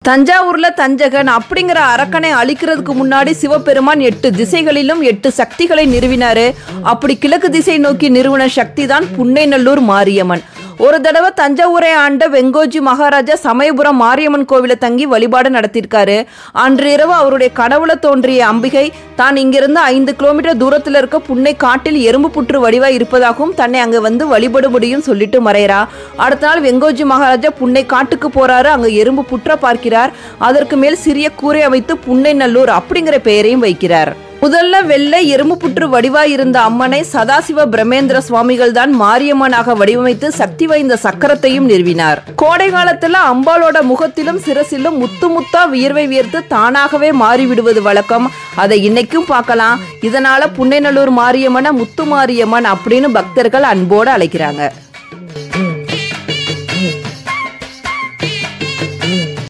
தஞ்சாவூர்ல தஞ்சகன் அப்படிங்கிற அரக்கனை அழிக்கிறதுக்கு முன்னாடி சிவபெருமான் எட்டு திசைகளிலும் எட்டு சக்திகளை நிறுவினாரு அப்படி கிழக்கு திசை நோக்கி நிறுவன சக்தி தான் புன்னைநல்லூர் மாரியம்மன் ஒரு தடவை தஞ்சாவூரை ஆண்ட வெங்கோஜி மகாராஜா சமயபுரம் மாரியம்மன் கோவில தங்கி வழிபாடு நடத்தியிருக்காரு அன்று இரவு அவருடைய கடவுள தோன்றிய அம்பிகை தான் இங்கிருந்து ஐந்து கிலோமீட்டர் தூரத்தில் இருக்க புன்னை காட்டில் எறும்பு புற்று வடிவாய் இருப்பதாகவும் தன்னை அங்க வந்து வழிபட முடியும் சொல்லிட்டு மறையறா அடுத்த நாள் வெங்கோஜி மகாராஜா புன்னை காட்டுக்கு போறாரு அங்க எறும்பு புற்ற பார்க்கிறார் அதற்கு மேல் சிறிய கூரை அமைத்து புன்னை நல்லூர் அப்படிங்கிற பெயரையும் வைக்கிறார் முதல்ல வெள்ளை எறும்பு புற்று வடிவாய் இருந்த அம்மனை சதாசிவ பிரமேந்திர சுவாமிகள் தான் மாரியம்மனாக வடிவமைத்து சக்தி வாய்ந்த சக்கரத்தையும் நிறுவினார் கோடை காலத்துல அம்பாளோட முகத்திலும் சிரசிலும் முத்து முத்தா வியர்வை வியர்த்து தானாகவே மாறிவிடுவது வழக்கம் அதை இன்னைக்கும் பார்க்கலாம் இதனால புன்னைநல்லூர் மாரியம்மனை முத்து மாரியம்மன் அப்படின்னு பக்தர்கள் அன்போடு அழைக்கிறாங்க